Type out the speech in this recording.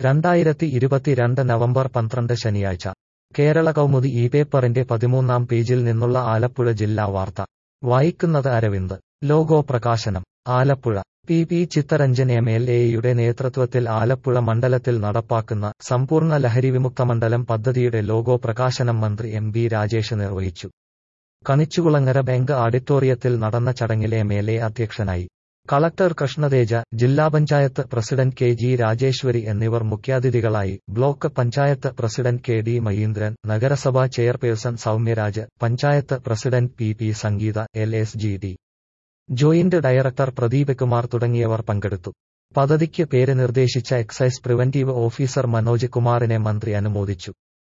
രണ്ടായിരത്തി ഇരുപത്തിരണ്ട് നവംബർ പന്ത്രണ്ട് ശനിയാഴ്ച കേരള കൗമുദി ഈ പേപ്പറിന്റെ പതിമൂന്നാം പേജിൽ നിന്നുള്ള ആലപ്പുഴ ജില്ലാ വാർത്ത വായിക്കുന്നത് അരവിന്ദ് ലോഗോ പ്രകാശനം Alappuzha P P Chitharanjan M L എയുടെ നേതൃത്വത്തിൽ ആലപ്പുഴ മണ്ഡലത്തിൽ നടപ്പാക്കുന്ന സമ്പൂർണ്ണ ലഹരിവിമുക്ത മണ്ഡലം പദ്ധതിയുടെ ലോഗോ പ്രകാശനം മന്ത്രി എം ബി രാജേഷ് നിർവഹിച്ചു കണിച്ചുകുളങ്ങര ബാങ്ക് ഓഡിറ്റോറിയത്തിൽ നടന്ന ചടങ്ങിൽ എം എൽ എ അധ്യക്ഷനായി കളക്ടർ കൃഷ്ണതേജ ജില്ലാ panchayat president K G Rajeshwari എന്നിവർ മുഖ്യാതിഥികളായി block panchayat president K D Mahindran നഗരസഭാ chairperson Soumyaraj panchayat president P P Sangeetha L S G D joint director Pradeep Kumar തുടങ്ങിയവർ പങ്കെടുത്തു പദ്ധതിക്ക് പേര് നിർദ്ദേശിച്ച എക്സൈസ് പ്രിവന്റീവ് ഓഫീസർ മനോജ് കുമാറിനെ മന്ത്രി അനുമോദിച്ചു